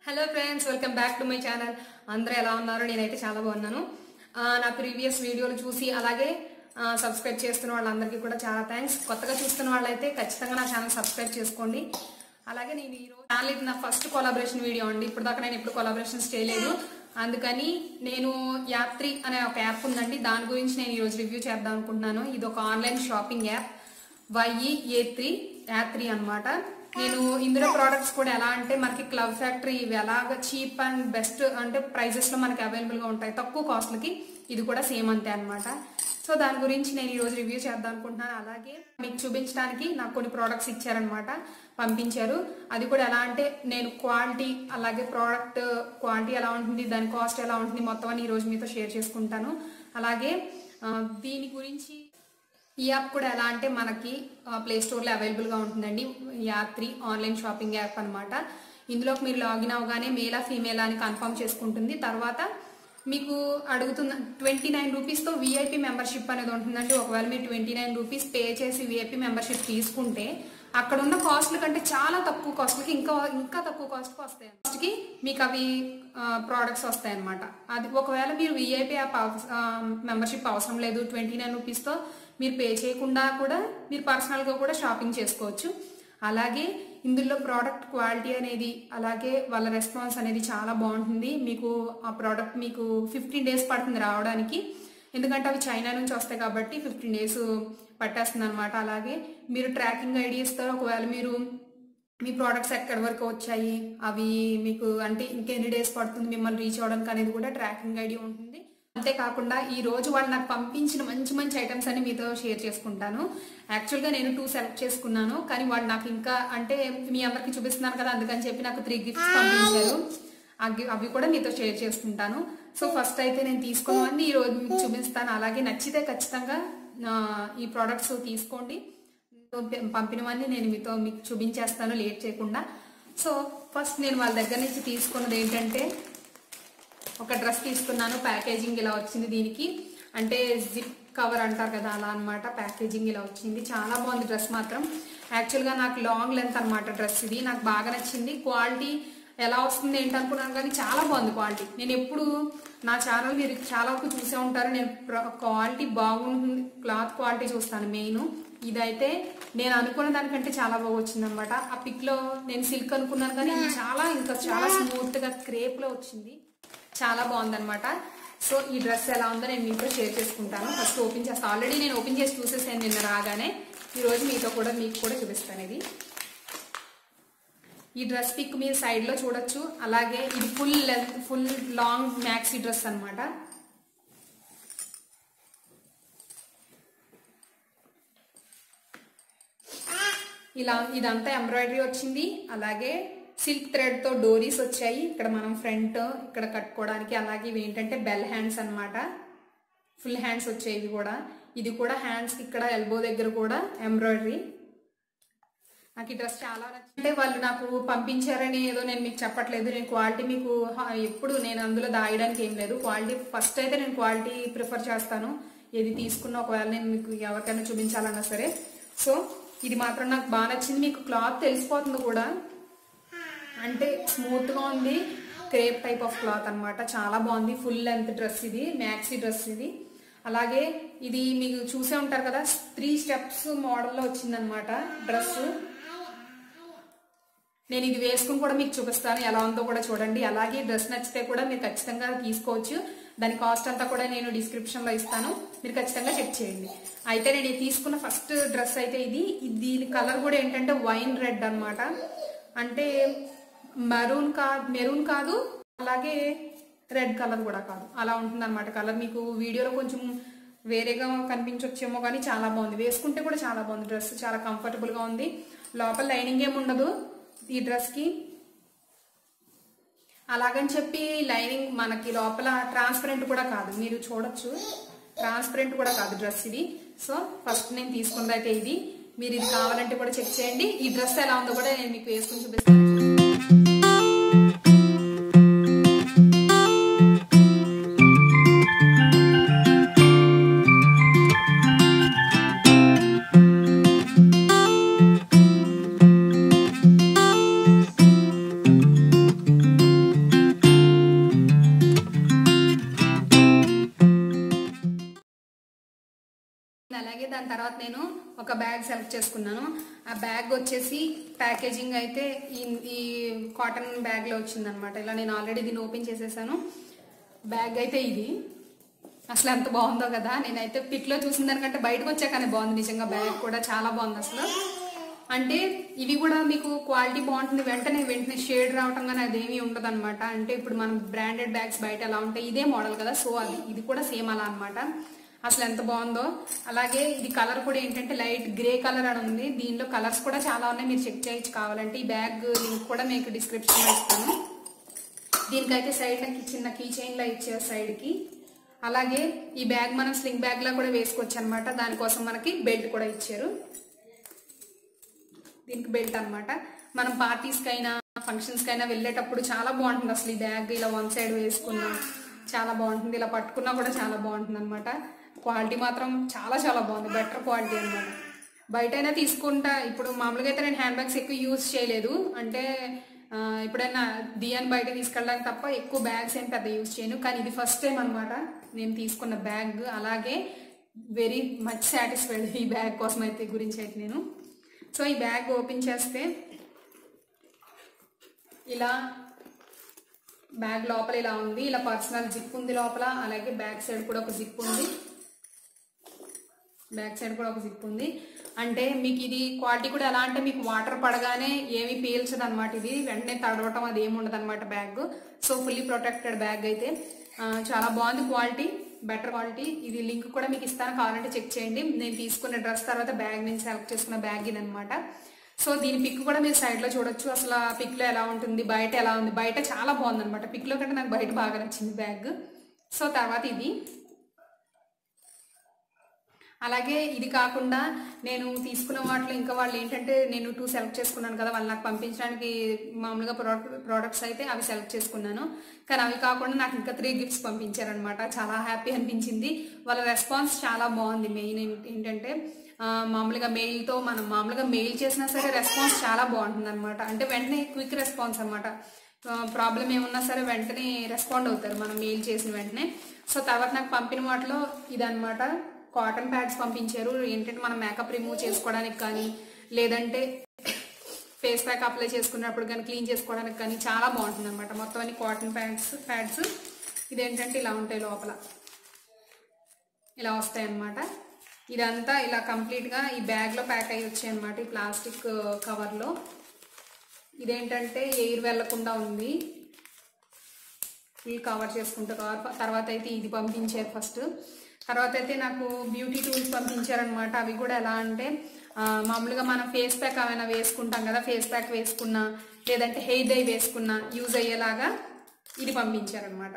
hello friends welcome back to my channel అందరూ ఎలా ఉన్నారు నేనైతే చాలా బాగున్నాను ఆ, నా ప్రీవియస్ వీడియోలు చూసి అలాగే సబ్స్క్రైబ్ చేస్తున్న వాళ్ళందరికీ కూడా చాలా థ్యాంక్స్ కొత్తగా చూస్తున్న వాళ్ళైతే ఖచ్చితంగా నా ఛానల్ సబ్స్క్రైబ్ చేసుకోండి అలాగే నేను ఈ రోజు ఛానల్ ఇది నా ఫస్ట్ కొలాబరేషన్ వీడియో అండి ఇప్పుడు దాకా నేను ఎప్పుడు కొలాబరేషన్స్ చేయలేదు అందుకని నేను యాత్రి అనే ఒక యాప్ ఉందండి దాని గురించి నేను ఈరోజు రివ్యూ చేద్దాం అనుకుంటున్నాను ఇది ఒక ఆన్లైన్ షాపింగ్ యాప్ వైఈ ఏ త్రీ యాత్రి అనమాట నేను ఇందులో ప్రోడక్ట్స్ కూడా ఎలా అంటే మనకి క్లబ్ ఫ్యాక్టరీ ఇవి ఎలాగ చీప్ అండ్ బెస్ట్ అంటే ప్రైజెస్ లో మనకి అవైలబుల్ గా ఉంటాయి తక్కువ కాస్ట్లకి ఇది కూడా సేమ్ అంతే అన్నమాట సో దాని గురించి నేను ఈ రోజు రివ్యూ చేద్దాం అనుకుంటున్నాను అలాగే మీకు చూపించడానికి నాకు కొన్ని ప్రోడక్ట్స్ ఇచ్చారనమాట పంపించారు అది కూడా ఎలా అంటే నేను క్వాలిటీ అలాగే ప్రోడక్ట్ క్వాలిటీ ఎలా ఉంటుంది దాని కాస్ట్ ఎలా ఉంటుంది మొత్తం అని ఈ రోజు మీతో షేర్ చేసుకుంటాను అలాగే ఆ, దీని గురించి ఈ యాప్ కూడా ఎలా అంటే మనకి ప్లే స్టోర్లో అవైలబుల్గా ఉంటుందండి యాత్రి ఆన్లైన్ షాపింగ్ యాప్ అన్నమాట ఇందులోకి మీరు లాగిన్ అవగానే మేలా ఫీమేలా అని కన్ఫర్మ్ చేసుకుంటుంది తర్వాత మీకు అడుగుతున్న ట్వంటీ నైన్ రూపీస్తో విఐపి మెంబర్షిప్ అనేది ఉంటుందండి ఒకవేళ మీరు ట్వంటీ నైన్ రూపీస్ పే చేసి విఐపి మెంబర్షిప్ తీసుకుంటే అక్కడ ఉన్న కాస్ట్ల కంటే చాలా తక్కువ కాస్ట్లకి ఇంకా ఇంకా తక్కువ కాస్ట్కి వస్తాయి కాస్ట్కి మీకు అవి ప్రోడక్ట్స్ వస్తాయి అనమాట అది ఒకవేళ మీరు విఐపి యాప్ మెంబర్షిప్ అవసరం లేదు ట్వంటీ నైన్ రూపీస్తో మీరు పే చేయకుండా కూడా మీరు పర్సనల్గా కూడా షాపింగ్ చేసుకోవచ్చు అలాగే ఇందులో ప్రోడక్ట్ క్వాలిటీ అనేది అలాగే వాళ్ళ రెస్పాన్స్ అనేది చాలా బాగుంటుంది మీకు ఆ ప్రోడక్ట్ మీకు ఫిఫ్టీన్ డేస్ పడుతుంది రావడానికి ఎందుకంటే అవి చైనా నుంచి వస్తాయి కాబట్టి ఫిఫ్టీన్ డేస్ పట్టేస్తుంది అనమాట అలాగే మీరు ట్రాకింగ్ ఐడి ఇస్తారు ఒకవేళ మీరు మీ ప్రోడక్ట్స్ ఎక్కడి వరకు వచ్చాయి అవి మీకు అంటే ఇంకెన్ని డేస్ పడుతుంది మిమ్మల్ని రీచ్ అవ్వడానికి అనేది కూడా ట్రాకింగ్ ఐడి ఉంటుంది అంతేకాకుండా ఈ రోజు వాళ్ళు నాకు పంపించిన మంచి మంచి ఐటమ్స్ అన్ని మీతో షేర్ చేసుకుంటాను యాక్చువల్గా నేను టూ సెలెక్ట్ చేసుకున్నాను కానీ వాళ్ళు నాకు ఇంకా అంటే మీ అందరికి చూపిస్తున్నాను కదా అందుకని చెప్పి నాకు త్రీ గిఫ్ట్స్ పంపించారు ఆ గి- అవి కూడా మీతో షేర్ చేసుకుంటాను సో ఫస్ట్ అయితే నేను తీసుకున్నవన్నీ ఈ రోజు మీకు చూపిస్తాను అలాగే నచ్చితే ఖచ్చితంగా ఆ, ఈ ప్రోడక్ట్స్ తీసుకోండి పంపి- పంపినవన్నీ నేను మీతో మీకు చూపించేస్తాను లేట్ చేయకుండా సో ఫస్ట్ నేను వాళ్ళ దగ్గర నుంచి తీసుకున్నది ఏంటంటే ఒక డ్రెస్ తీసుకున్నాను ప్యాకేజింగ్ ఇలా వచ్చింది దీనికి అంటే జిప్ కవర్ అంటారు కదా అలా అన్నమాట ప్యాకేజింగ్ ఇలా వచ్చింది చాలా బాగుంది డ్రెస్ మాత్రం యాక్చువల్గా నాకు లాంగ్ లెంత్ అన్నమాట డ్రెస్ ఇది నాకు బాగా నచ్చింది క్వాలిటీ ఎలా వస్తుంది ఏంటి అనుకున్నాను కానీ చాలా బాగుంది క్వాలిటీ నేను ఎప్పుడు నా ఛానల్ మీరు చాలా వరకు చూసే ఉంటారు నేను క్వాలిటీ బాగుంటుంది క్లాత్ క్వాలిటీ చూస్తాను మెయిన్ ఇదైతే నేను అనుకున్న దానికంటే చాలా బాగా వచ్చింది అనమాట ఆ పిక్ లో నేను సిల్క్ అనుకున్నాను కానీ ఇది చాలా ఇంకా చాలా స్మూత్ గా క్రేప్ లో వచ్చింది చాలా బాగుందన్నమాట సో ఈ డ్రెస్ ఎలా ఉందో నేను మీతో షేర్ చేసుకుంటాను ఫస్ట్ ఓపెన్ చేస్తాను ఆల్రెడీ నేను ఓపెన్ చేసి చూసేసాను నిన్న రాగానే ఈ రోజు మీతో కూడా మీకు కూడా చూపిస్తాను ఇది ఈ డ్రెస్ పిక్ మీరు సైడ్ లో చూడొచ్చు అలాగే ఇది full length full long maxi dress అన్నమాట ఇలా ఇదంతా ఎంబ్రాయిడరీ వచ్చింది అలాగే సిల్క్ థ్రెడ్ తో డోరీస్ వచ్చాయి ఇక్కడ మనం ఫ్రంట్ ఇక్కడ కట్టుకోవడానికి అలాగే ఇవి ఏంటంటే బెల్ హ్యాండ్స్ అన్నమాట ఫుల్ హ్యాండ్స్ వచ్చాయి ఇవి కూడా ఇది కూడా హ్యాండ్స్ ఇక్కడ ఎల్బో దగ్గర కూడా ఎంబ్రాయిడరీ నాకు ఈ డ్రెస్ చాలా నచ్చింది అంటే వాళ్ళు నాకు పంపించారని ఏదో నేను మీకు చెప్పట్లేదు నేను క్వాలిటీ మీకు హ- ఎప్పుడు నేను అందులో దాయడానికి ఏం లేదు క్వాలిటీ ఫస్ట్ అయితే నేను క్వాలిటీ ప్రిఫర్ చేస్తాను ఏది తీసుకున్నా ఒకవేళ నేను మీకు ఎవరికైనా చూపించాలన్నా సరే సో ఇది మాత్రం నాకు బాగా నచ్చింది మీకు క్లాత్ తెలిసిపోతుంది కూడా అంటే స్మూత్ గా ఉంది క్రేప్ టైప్ ఆఫ్ క్లాత్ అన్నమాట చాలా బాగుంది ఫుల్ లెంత్ డ్రెస్ ఇది మ్యాక్సీ డ్రెస్ ఇది అలాగే ఇది మీకు చూసే ఉంటారు కదా త్రీ స్టెప్స్ మోడల్లో వచ్చిందనమాట డ్రెస్ నేను ఇది వేసుకుని కూడా మీకు చూపిస్తాను ఎలా ఉందో కూడా చూడండి అలాగే డ్రెస్ నచ్చితే కూడా మీరు ఖచ్చితంగా తీసుకోవచ్చు దాని కాస్ట్ అంతా కూడా నేను డిస్క్రిప్షన్ లో ఇస్తాను మీరు ఖచ్చితంగా చెక్ చేయండి అయితే నేను ఇది తీసుకున్న ఫస్ట్ డ్రెస్ అయితే ఇది ఇది- దీని కలర్ కూడా ఏంటంటే వైన్ రెడ్ అన్నమాట అంటే మెరూన్ కా మెరూన్ కాదు అలాగే రెడ్ కలర్ కూడా కాదు అలా ఉంటుంది అనమాట కలర్ మీకు వీడియోలో కొంచెం వేరేగా కనిపించొచ్చేమో కానీ చాలా బాగుంది వేసుకుంటే కూడా చాలా బాగుంది డ్రెస్ చాలా కంఫర్టబుల్ గా ఉంది లోపల లైనింగ్ ఏమి ఉండదు ఈ డ్రెస్ కి అలాగని చెప్పి లైనింగ్ మనకి లోపల ట్రాన్స్పరెంట్ కూడా కాదు మీరు చూడొచ్చు ట్రాన్స్పరెంట్ కూడా కాదు డ్రెస్ ఇది సో ఫస్ట్ నేను తీసుకున్నది అయితే ఇది మీరు ఇది కావాలంటే కూడా చెక్ చేయండి ఈ డ్రెస్ ఎలా ఉందో కూడా నేను మీకు వేసుకుని చూపిస్తాను దాని తర్వాత నేను ఒక బ్యాగ్ సెలెక్ట్ చేసుకున్నాను ఆ బ్యాగ్ వచ్చేసి ప్యాకేజింగ్ అయితే ఈ ఈ కాటన్ బ్యాగ్ లో వచ్చింది అనమాట ఇలా నేను ఆల్రెడీ దీన్ని ఓపెన్ చేసేసాను బ్యాగ్ అయితే ఇది అసలు ఎంత బాగుందో కదా నేనైతే పిక్ లో చూసిన దానికంటే బయటకు వచ్చాకనే బాగుంది నిజంగా బ్యాగ్ కూడా చాలా బాగుంది అసలు అంటే ఇవి కూడా మీకు క్వాలిటీ బాగుంటుంది వెంటనే వెంటనే షేడ్ రావటం కానీ అదేమీ ఉండదు అనమాట అంటే ఇప్పుడు మనం బ్రాండెడ్ బ్యాగ్స్ బయట ఎలా ఉంటాయి ఇదే మోడల్ కదా సో అది ఇది కూడా సేమ్ అలా అన్నమాట అసలు ఎంత బాగుందో అలాగే ఇది కలర్ కూడా ఏంటంటే లైట్ గ్రే కలర్ అని ఉంది దీనిలో కలర్స్ కూడా చాలా ఉన్నాయి మీరు చెక్ చేయొచ్చు కావాలంటే ఈ బ్యాగ్ లింక్ కూడా మీకు డిస్క్రిప్షన్ లో ఇస్తాను దీనికైతే సైడ్ చిన్న కీ చైన్ లా ఇచ్చారు సైడ్ కి అలాగే ఈ బ్యాగ్ మనం స్లింగ్ బ్యాగ్ లా కూడా వేసుకోవచ్చు అనమాట దానికోసం మనకి బెల్ట్ కూడా ఇచ్చారు దీనికి బెల్ట్ అన్నమాట మనం పార్టీస్ కైనా ఫంక్షన్స్ కైనా వెళ్ళేటప్పుడు చాలా బాగుంటుంది అసలు ఈ బ్యాగ్ ఇలా వన్ సైడ్ వేసుకున్నా చాలా బాగుంటుంది ఇలా పట్టుకున్నా కూడా చాలా బాగుంటుంది అనమాట క్వాలిటీ మాత్రం చాలా చాలా బాగుంది బెటర్ క్వాలిటీ అనమాట బయట అయినా తీసుకుంటా ఇప్పుడు మామూలుగా అయితే నేను హ్యాండ్ బ్యాగ్స్ ఎక్కువ యూజ్ చేయలేదు అంటే ఆ, ఎప్పుడైనా దియాని బయట తీసుకెళ్ళడానికి తప్ప ఎక్కువ బ్యాగ్స్ ఏం పెద్ద యూజ్ చేయను కానీ ఇది ఫస్ట్ టైం అనమాట నేను తీసుకున్న బ్యాగ్ అలాగే వెరీ మచ్ సాటిస్ఫైడ్ ఈ బ్యాగ్ కోసం అయితే గురించి అయితే నేను సో ఈ బ్యాగ్ ఓపెన్ చేస్తే ఇలా బ్యాగ్ లోపల ఇలా ఉంది ఇలా పర్సనల్ జిప్ ఉంది లోపల అలాగే బ్యాక్ సైడ్ కూడా ఒక జిప్ ఉంది బ్యాక్ సైడ్ కూడా ఒక జిప్ ఉంది అంటే మీకు ఇది క్వాలిటీ కూడా ఎలా అంటే మీకు వాటర్ పడగానే ఏమి పీల్చదు అనమాట ఇది వెంటనే తడవటం అది ఏమి ఉండదు అనమాట bag so fully protected bag అయితే ఆ, చాలా బాగుంది క్వాలిటీ బెటర్ క్వాలిటీ ఇది లింక్ కూడా మీకు ఇస్తాను కావాలంటే చెక్ చేయండి నేను తీసుకున్న డ్రెస్ తర్వాత బ్యాగ్ నేను సెలెక్ట్ చేసుకున్న బ్యాగ్ ఇది అనమాట సో దీని పిక్ కూడా మీరు సైడ్ లో చూడొచ్చు అసలు ఆ పిక్ లో ఎలా ఉంటుంది బయట ఎలా ఉంది బయట చాలా బాగుంది అనమాట పిక్ లో కంటే నాకు బయట బాగా నచ్చింది బ్యాగ్ సో తర్వాత ఇది అలాగే ఇది కాకుండా నేను తీసుకున్న వాటిలో ఇంకా వాళ్ళు ఏంటంటే నేను టూ సెలెక్ట్ చేసుకున్నాను కదా వాళ్ళు నాకు పంపించడానికి మామూలుగా ప్రోడక్ట్ ప్రోడక్ట్స్ అయితే అవి సెలెక్ట్ చేసుకున్నాను కానీ అవి కాకుండా నాకు ఇంకా త్రీ గిఫ్ట్స్ పంపించారనమాట చాలా హ్యాపీ అనిపించింది వాళ్ళ రెస్పాన్స్ చాలా బాగుంది మెయిన్ ఏంటంటే ఆ, మామూలుగా మెయిల్తో మనం మామూలుగా మెయిల్ చేసినా సరే రెస్పాన్స్ చాలా బాగుంటుంది అనమాట అంటే వెంటనే క్విక్ రెస్పాన్స్ అనమాట ప్రాబ్లం ఏమున్నా సరే వెంటనే రెస్పాండ్ అవుతారు మనం మెయిల్ చేసిన వెంటనే సో తర్వాత నాకు పంపిన వాటిలో ఇదనమాట కాటన్ ప్యాడ్స్ పంపించారు ఏంటంటే మనం మేకప్ రిమూవ్ చేసుకోవడానికి కానీ లేదంటే ఫేస్ ప్యాక్ అప్లై చేసుకున్నప్పుడు కానీ క్లీన్ చేసుకోవడానికి కానీ చాలా బాగుంటుంది అనమాట మొత్తం అన్ని కాటన్ ప్యాడ్స్ ప్యాడ్స్ ఇదేంటంటే ఇలా ఉంటాయి లోపల ఇలా వస్తాయి అన్నమాట ఇదంతా ఇలా కంప్లీట్గా ఈ బ్యాగ్లో ప్యాక్ అయ్యి వచ్చాయి అనమాట ఈ ప్లాస్టిక్ కవర్లో ఇదేంటంటే ఎయిర్ వెళ్లకుండా ఉంది ఫుల్ కవర్ చేసుకుంటే కవర్ తర్వాత అయితే ఇది పంపించారు ఫస్ట్ తర్వాత అయితే నాకు బ్యూటీ టూల్స్ పంపించారనమాట అవి కూడా ఎలా అంటే ఆ, మామూలుగా మనం ఫేస్ ప్యాక్ ఏమైనా వేసుకుంటాం కదా ఫేస్ ప్యాక్ వేసుకున్నా లేదంటే హెయిర్ డై వేసుకున్నా యూజ్ అయ్యేలాగా ఇది పంపించారనమాట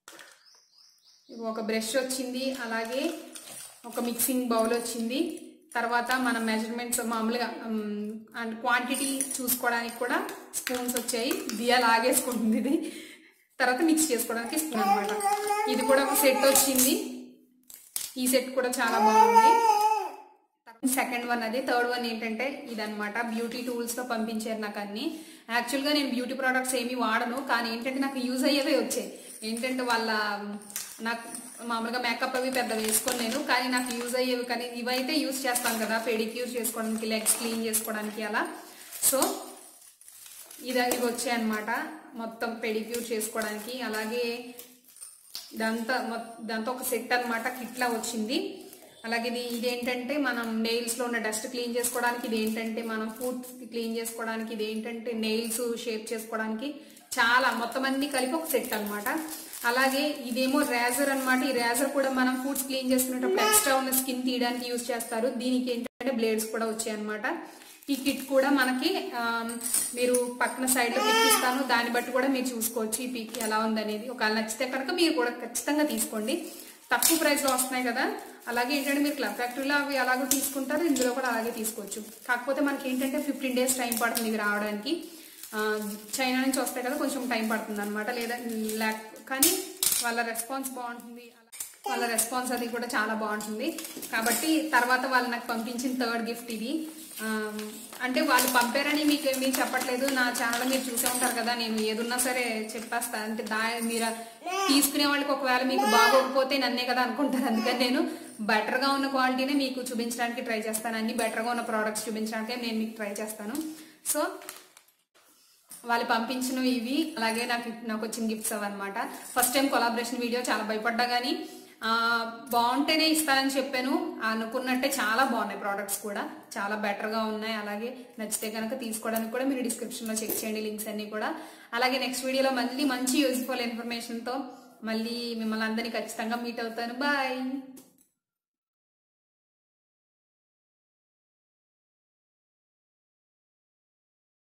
ఒక బ్రష్ వచ్చింది అలాగే ఒక మిక్సింగ్ బౌల్ వచ్చింది తర్వాత మన మెజర్మెంట్స్ మామూలుగా అండ్ క్వాంటిటీ చూసుకోవడానికి కూడా స్పూన్స్ వచ్చాయి దియా లాగేసుకుంటుంది ఇది తర్వాత మిక్స్ చేసుకోవడానికి స్పూన్ అనమాట ఇది కూడా ఒక సెట్ వచ్చింది ఈ సెట్ కూడా చాలా బాగుంది సెకండ్ వన్ అది థర్డ్ వన్ ఏంటంటే ఇదనమాట బ్యూటీ టూల్స్ లో పంపించారు నాకు అన్ని యాక్చువల్ గా నేను బ్యూటీ ప్రోడక్ట్స్ ఏమీ వాడను కానీ ఏంటంటే నాకు యూజ్ అయ్యేవే వచ్చాయి ఏంటంటే వాళ్ళ నాకు మామూలుగా మేకప్ అవి పెద్ద వేసుకోను నేను కానీ నాకు యూజ్ అయ్యేవి కానీ ఇవైతే యూజ్ చేస్తాను కదా పెడిక్యూర్ చేసుకోవడానికి లెగ్స్ క్లీన్ చేసుకోవడానికి అలా సో ఇది ఇవి వచ్చాయన్నమాట మొత్తం పెడిక్యూర్ చేసుకోవడానికి అలాగే ఇదంతా మొ- ఇదంతా ఒక సెట్ అనమాట కిట్లా వచ్చింది అలాగే ఇది ఇదేంటంటే మనం నెయిల్స్ లో ఉన్న డస్ట్ క్లీన్ చేసుకోవడానికి ఇది ఏంటంటే మనం ఫుడ్ క్లీన్ చేసుకోవడానికి ఇది ఏంటంటే నెయిల్స్ షేప్ చేసుకోవడానికి చాలా మొత్తం అన్ని కలిపి ఒక సెట్ అన్నమాట అలాగే ఇదేమో రేజర్ అన్నమాట ఈ రేజర్ కూడా మనం ఫుడ్స్ క్లీన్ చేసుకునేటప్పుడు ఎక్స్ట్రా ఉన్న స్కిన్ తీయడానికి యూజ్ చేస్తారు దీనికి ఏంటంటే బ్లేడ్స్ కూడా వచ్చాయి అన్నమాట ఈ కిట్ కూడా మనకి ఆ, మీరు పక్కన సైడ్ లో పిక్ ఇస్తాను దాన్ని బట్టి కూడా మీరు చూసుకోవచ్చు ఈ పిక్ ఎలా ఉందనేది ఒకవేళ నచ్చితే కనుక మీరు కూడా ఖచ్చితంగా తీసుకోండి తక్కువ ప్రైస్ లో వస్తున్నాయి కదా అలాగే ఏంటంటే మీరు క్లబ్ ఫ్యాక్టరీలో అవి అలాగో తీసుకుంటారు ఇందులో కూడా అలాగే తీసుకోవచ్చు కాకపోతే మనకి ఏంటంటే ఫిఫ్టీన్ డేస్ టైం పడుతుంది ఇవి రావడానికి ఆ, చైనా నుంచి వస్తాయి కదా కొంచెం టైం పడుతుంది అనమాట లేదా లేక కానీ వాళ్ళ రెస్పాన్స్ బాగుంటుంది అలా వాళ్ళ రెస్పాన్స్ అది కూడా చాలా బాగుంటుంది కాబట్టి తర్వాత వాళ్ళు నాకు పంపించిన థర్డ్ గిఫ్ట్ ఇది ఆమ్, అంటే వాళ్ళు పంపారని మీకు మీరు చెప్పట్లేదు నా ఛానల్ మీరు చూసే ఉంటారు కదా నేను ఏదున్నా సరే చెప్పేస్తా అంటే దా మీరు తీసుకునే వాళ్ళకి ఒకవేళ మీకు బాగోకపోతే నన్నే కదా అనుకుంటారు అందుకని నేను బెటర్ గా ఉన్న క్వాలిటీనే మీకు చూపించడానికి ట్రై చేస్తాను అన్ని బెటర్ గా ఉన్న ప్రోడక్ట్స్ చూపించడానికి నేను మీకు ట్రై చేస్తాను సో వాళ్ళు పంపించిన ఇవి అలాగే నాకు నాకు వచ్చిన గిఫ్ట్స్ అవన్నమాట ఫస్ట్ టైం కొలాబరేషన్ వీడియో చాలా భయపడ్డా కానీ ఆ, బాగుంటేనే ఇస్తానని చెప్పాను అనుకున్నట్టే చాలా బాగున్నాయి ప్రోడక్ట్స్ కూడా చాలా బెటర్ గా ఉన్నాయి అలాగే నచ్చితే కనుక తీసుకోవడానికి కూడా మీరు డిస్క్రిప్షన్ లో చెక్ చేయండి లింక్స్ అన్ని కూడా అలాగే నెక్స్ట్ వీడియోలో మళ్ళీ మంచి యూజ్ఫుల్ ఇన్ఫర్మేషన్ తో మళ్ళీ మిమ్మల్ని అందరినీ ఖచ్చితంగా మీట్ అవుతాను బాయ్